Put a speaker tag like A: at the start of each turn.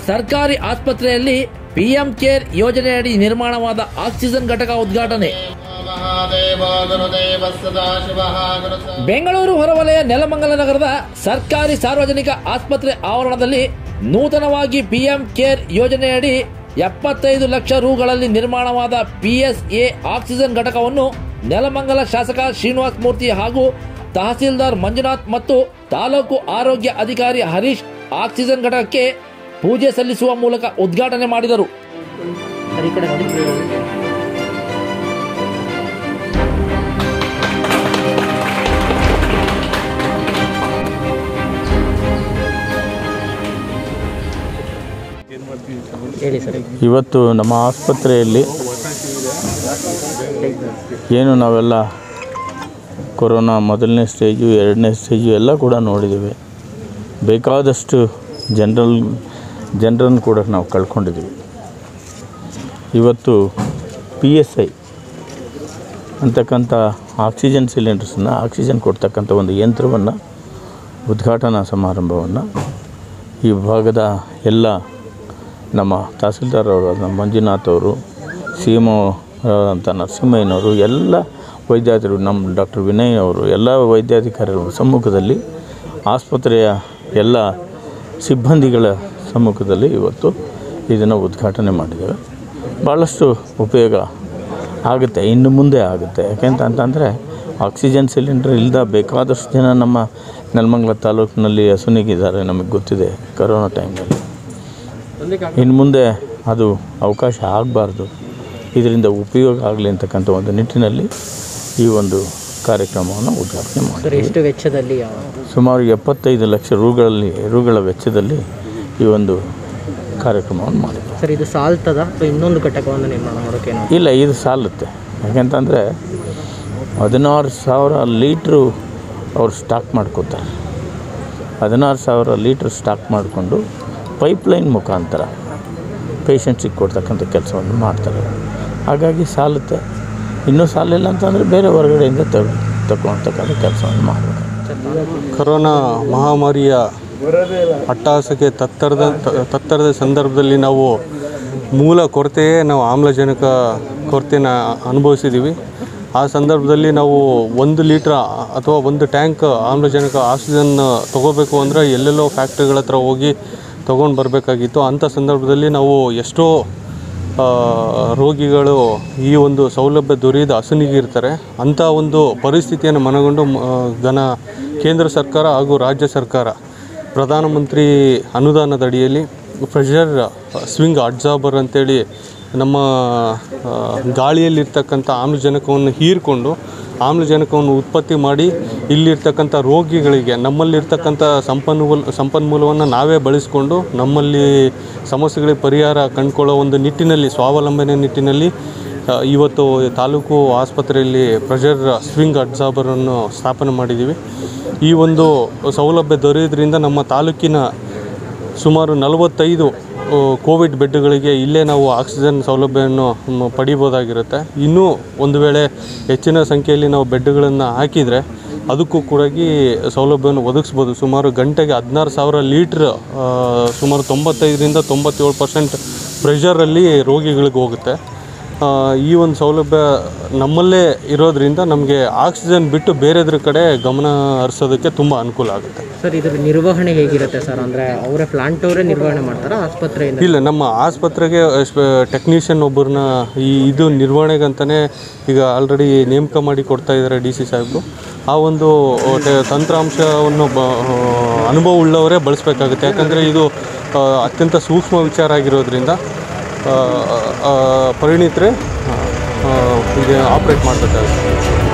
A: ಸರ್ಕಾರಿ ಆಸ್ಪತ್ರೆಯಲ್ಲಿ PM care ಯೋಜನೆಯಡಿ ನಿರ್ಮಾಣವಾದ ಆಕ್ಸಿಜನ್ ಘಟಕ ಉದ್ಘಾಟನೆ
B: ಮಹಾದೇವ ಗುರುದೇವ ಸದಾಶಿವಃ ಗುರು
A: ಬೆಂಗಳೂರು ಹೊರವಲಯ ನೆಲಮಂಗಲ ನಗರದ ಸರ್ಕಾರಿ ಸಾರ್ವಜನಿಕ ಆಸ್ಪತ್ರೆ ಆವರಣದಲ್ಲಿ ನೂತನವಾಗಿ ಪಿಎಂ ಕೇರ್ ಯೋಜನೆಯಡಿ ಎಪ್ಪತ್ತೈದು ಲಕ್ಷ ರುಗಳಲ್ಲಿ ನಿರ್ಮಾಣವಾದ ಪಿಎಸ್ಎ ಆಕ್ಸಿಜನ್ ಘಟಕವನ್ನು ನೆಲಮಂಗಲ ಶಾಸಕ ಶ್ರೀನಿವಾಸ್ ಮೂರ್ತಿ ಹಾಗೂ ತಹಸೀಲ್ದಾರ್ ಮಂಜುನಾಥ್ ಮತ್ತು ತಾಲೂಕು ಆರೋಗ್ಯ ಅಧಿಕಾರಿ ಹರೀಶ್ ಆಕ್ಸಿಜನ್ ಘಟಕಕ್ಕೆ ಪೂಜೆ ಸಲ್ಲಿಸುವ ಮೂಲಕ ಉದ್ಘಾಟನೆ ಮಾಡಿದರು
C: ಇವತ್ತು ನಮ್ಮ ಆಸ್ಪತ್ರೆಯಲ್ಲಿ ಏನು ನಾವೆಲ್ಲ ಕೊರೋನಾ ಮೊದಲನೇ ಸ್ಟೇಜು ಎರಡನೇ ಸ್ಟೇಜು ಎಲ್ಲ ಕೂಡ ನೋಡಿದ್ದೀವಿ ಬೇಕಾದಷ್ಟು ಜನರಲ್ ಜನರನ್ನು ಕೂಡ ನಾವು ಕಳ್ಕೊಂಡಿದ್ದೀವಿ ಇವತ್ತು ಪಿ ಎಸ್ ಐ ಅಂತಕ್ಕಂಥ ಆಕ್ಸಿಜನ್ ಸಿಲಿಂಡರ್ಸನ್ನು ಆಕ್ಸಿಜನ್ ಕೊಡ್ತಕ್ಕಂಥ ಒಂದು ಯಂತ್ರವನ್ನು ಉದ್ಘಾಟನಾ ಸಮಾರಂಭವನ್ನು ಈ ಭಾಗದ ಎಲ್ಲ ನಮ್ಮ ತಹಸೀಲ್ದಾರ್ ಅವರು ನಮ್ಮ ಮಂಜುನಾಥ್ ಅವರು ಸಿ ಎಮ್ ಅಂತ ನರಸಿಂಹಯ್ಯನವರು ಎಲ್ಲ ವೈದ್ಯಾಧಿಕಾರಿ ನಮ್ಮ ಡಾಕ್ಟರ್ ವಿನಯ್ ಅವರು ಎಲ್ಲ ವೈದ್ಯಾಧಿಕಾರಿಗಳ ಸಮ್ಮುಖದಲ್ಲಿ ಆಸ್ಪತ್ರೆಯ ಎಲ್ಲ ಸಿಬ್ಬಂದಿಗಳ ಸಮ್ಮುಖದಲ್ಲಿ ಇವತ್ತು ಇದನ್ನು ಉದ್ಘಾಟನೆ ಮಾಡಿದ್ದೇವೆ ಭಾಳಷ್ಟು ಉಪಯೋಗ ಆಗುತ್ತೆ ಇನ್ನು ಮುಂದೆ ಆಗುತ್ತೆ ಯಾಕೆಂತ ಅಂತಂದರೆ ಆಕ್ಸಿಜನ್ ಸಿಲಿಂಡರ್ ಇಲ್ಲದ ಬೇಕಾದಷ್ಟು ಜನ ನಮ್ಮ ನೆಲಮಂಗಲ ತಾಲೂಕಿನಲ್ಲಿ ಹಸುನಿಗಿದ್ದಾರೆ ನಮಗೆ ಗೊತ್ತಿದೆ ಕರೋನಾ ಟೈಮ್ನಲ್ಲಿ ಇನ್ನು ಮುಂದೆ ಅದು ಅವಕಾಶ ಆಗಬಾರ್ದು ಇದರಿಂದ ಉಪಯೋಗ ಆಗಲಿ ಅಂತಕ್ಕಂಥ ಒಂದು ನಿಟ್ಟಿನಲ್ಲಿ ಈ ಒಂದು ಕಾರ್ಯಕ್ರಮವನ್ನು ಉದ್ಘಾಟನೆ ಮಾಡಿ
D: ಎಷ್ಟು ವೆಚ್ಚದಲ್ಲಿ
C: ಸುಮಾರು ಎಪ್ಪತ್ತೈದು ಲಕ್ಷ ರೂಗಳಲ್ಲಿ ರೂಗಳ ವೆಚ್ಚದಲ್ಲಿ ಈ ಒಂದು ಕಾರ್ಯಕ್ರಮವನ್ನು ಮಾಡಿದ್ವಿ
D: ಸರ್ ಇದು ಸಾಲ್ತದ ಅಥವಾ ಇನ್ನೊಂದು ಘಟಕವನ್ನು ನಿರ್ಮಾಣ ಮಾಡೋಕ್ಕೇನು
C: ಇಲ್ಲ ಇದು ಸಾಲುತ್ತೆ ಯಾಕೆಂತಂದರೆ ಹದಿನಾರು ಸಾವಿರ ಲೀಟ್ರು ಅವ್ರು ಸ್ಟಾಕ್ ಮಾಡ್ಕೋತಾರೆ ಹದಿನಾರು ಸಾವಿರ ಲೀಟ್ರ್ ಸ್ಟಾಕ್ ಮಾಡಿಕೊಂಡು ಪೈಪ್ಲೈನ್ ಮುಖಾಂತರ ಪೇಷಂಟ್ಸಿಗೆ ಕೊಡ್ತಕ್ಕಂಥ ಕೆಲಸವನ್ನು ಮಾಡ್ತಾರೆ ಹಾಗಾಗಿ ಸಾಲುತ್ತೆ ಇನ್ನೂ ಸಾಲಿಲ್ಲ ಅಂತಂದರೆ ಬೇರೆ ಹೊರಗಡೆಯಿಂದ ತಗೊ ತಗೊಳ್ತಕ್ಕಂಥ ಕೆಲಸವನ್ನು ಮಾಡಬೇಕು
E: ಕೊರೋನಾ ಮಹಾಮಾರಿಯ ಅಟ್ಟಹಾಸಕ್ಕೆ ತತ್ತರದ ತತ್ತರದ ಸಂದರ್ಭದಲ್ಲಿ ನಾವು ಮೂಲ ಕೊರತೆಯೇ ನಾವು ಆಮ್ಲಜನಕ ಕೊರತೆನ ಅನುಭವಿಸಿದ್ದೀವಿ ಆ ಸಂದರ್ಭದಲ್ಲಿ ನಾವು ಒಂದು ಲೀಟ್ರ್ ಅಥವಾ ಒಂದು ಟ್ಯಾಂಕ್ ಆಮ್ಲಜನಕ ಆಕ್ಸಿಜನ್ ತೊಗೋಬೇಕು ಅಂದರೆ ಎಲ್ಲೆಲ್ಲೋ ಫ್ಯಾಕ್ಟ್ರಿಗಳ ಹತ್ರ ಹೋಗಿ ತೊಗೊಂಡು ಬರಬೇಕಾಗಿತ್ತು ಅಂಥ ಸಂದರ್ಭದಲ್ಲಿ ನಾವು ಎಷ್ಟೋ ಆ, ರೋಗಿಗಳು ಈ ಒಂದು ಸೌಲಭ್ಯ ದೊರೆಯದ ಅಸನಿಗಿರ್ತಾರೆ ಅಂಥ ಒಂದು ಪರಿಸ್ಥಿತಿಯನ್ನು ಮನಗೊಂಡು ಮ- ಘನ ಕೇಂದ್ರ ಸರ್ಕಾರ ಹಾಗೂ ರಾಜ್ಯ ಸರ್ಕಾರ ಪ್ರಧಾನಮಂತ್ರಿ ಅನುದಾನದ ಅಡಿಯಲ್ಲಿ ಪ್ರೆಷರ್ ಸ್ವಿಂಗ್ ಅಡ್ಸಾರ್ಬರ್ ಅಂತೇಳಿ ನಮ್ಮ ಆ, ಗಾಳಿಯಲ್ಲಿರ್ತಕ್ಕಂಥ ಆಮ್ಲಜನಕವನ್ನು ಹೀರಿಕೊಂಡು ಆಮ್ಲಜನಕವನ್ನು ಉತ್ಪತ್ತಿ ಮಾಡಿ ಇಲ್ಲಿರ್ತಕ್ಕಂಥ ರೋಗಿಗಳಿಗೆ ನಮ್ಮಲ್ಲಿರ್ತಕ್ಕಂಥ ಸಂಪನ್ಮೂಲ ಸಂಪನ್ಮೂಲವನ್ನು ನಾವೇ ಬಳಸಿಕೊಂಡು ನಮ್ಮಲ್ಲಿ ಸಮಸ್ಯೆಗಳಿಗೆ ಪರಿಹಾರ ಕಂಡುಕೊಳ್ಳೋ ಒಂದು ನಿಟ್ಟಿನಲ್ಲಿ ಸ್ವಾವಲಂಬನೆ ನಿಟ್ಟಿನಲ್ಲಿ ಆ, ಇವತ್ತು ತಾಲೂಕು ಆಸ್ಪತ್ರೆಯಲ್ಲಿ ಪ್ರೆಷರ್ ಸ್ವಿಂಗ್ ಅಡ್ಸಾರ್ಬರನ್ನು ಸ್ಥಾಪನೆ ಮಾಡಿದ್ದೀವಿ ಈ ಒಂದು ಸೌಲಭ್ಯ ದೊರೆಯೋದ್ರಿಂದ ನಮ್ಮ ತಾಲೂಕಿನ ಸುಮಾರು ನಲವತ್ತೈದು ಆ, ಕೋವಿಡ್ ಬೆಡ್ಗಳಿಗೆ ಇಲ್ಲೇ ನಾವು ಆಕ್ಸಿಜನ್ ಸೌಲಭ್ಯವನ್ನು ಮ್, ಪಡಿಬೋದಾಗಿರುತ್ತೆ ಇನ್ನೂ ಒಂದು ವೇಳೆ ಹೆಚ್ಚಿನ ಸಂಖ್ಯೆಯಲ್ಲಿ ನಾವು ಬೆಡ್ಗಳನ್ನು ಹಾಕಿದರೆ ಅದಕ್ಕೂ ಕೂಡ ಸೌಲಭ್ಯವನ್ನು ಒದಗಿಸ್ಬೋದು ಸುಮಾರು ಗಂಟೆಗೆ ಹದಿನಾರು ಸಾವಿರ ಲೀಟ್ರ್ ಆ, ಸುಮಾರು ತೊಂಬತ್ತೈದರಿಂದ ತೊಂಬತ್ತೇಳು ಪರ್ಸೆಂಟ್ ಪ್ರೆಷರಲ್ಲಿ ರೋಗಿಗಳಿಗೆ ಹೋಗುತ್ತೆ ಆ, ಈ ಒಂದು ಸೌಲಭ್ಯ ನಮ್ಮಲ್ಲೇ ಇರೋದ್ರಿಂದ ನಮಗೆ ಆಕ್ಸಿಜನ್ ಬಿಟ್ಟು ಬೇರೆದ್ರ ಕಡೆ ಗಮನ ಹರಿಸೋದಕ್ಕೆ ತುಂಬ ಅನುಕೂಲ ಆಗುತ್ತೆ
D: ಸರ್ ಇದ್ರ ನಿರ್ವಹಣೆ ಹೇಗಿರುತ್ತೆ ಸರ್ ಅಂದರೆ ಅವರೇ ಪ್ಲಾಂಟ್ ಅವರೇ ನಿರ್ವಹಣೆ ಮಾಡ್ತಾರಾ ಆಸ್ಪತ್ರೆಯಿಂದ
E: ಇಲ್ಲ ನಮ್ಮ ಆಸ್ಪತ್ರೆಗೆ ಟೆಕ್ನಿಷಿಯನ್ ಒಬ್ಬರನ್ನ ಈ ಇದು ನಿರ್ವಹಣೆಗಂತಲೇ ಈಗ ಆಲ್ರೆಡಿ ನೇಮಕ ಮಾಡಿ ಕೊಡ್ತಾ ಇದ್ದಾರೆ ಡಿ ಸಿ ಸಾಹೇಬರು ಆ ಒಂದು ಟೆ- ತಂತ್ರಾಂಶವನ್ನು ಬ ಅನುಭವ ಉಳ್ಳವರೇ ಬಳಸಬೇಕಾಗುತ್ತೆ ಯಾಕಂದರೆ ಇದು ಆ, ಅತ್ಯಂತ ಸೂಕ್ಷ್ಮ ವಿಚಾರ ಆಗಿರೋದ್ರಿಂದ ಆ, ಆ, ಪರಿಣಿತರೆ ಆ, ಆ, ಹೀಗೆ ಆಪ್ರೇಟ್ ಮಾಡಬೇಕಾಗುತ್ತೆ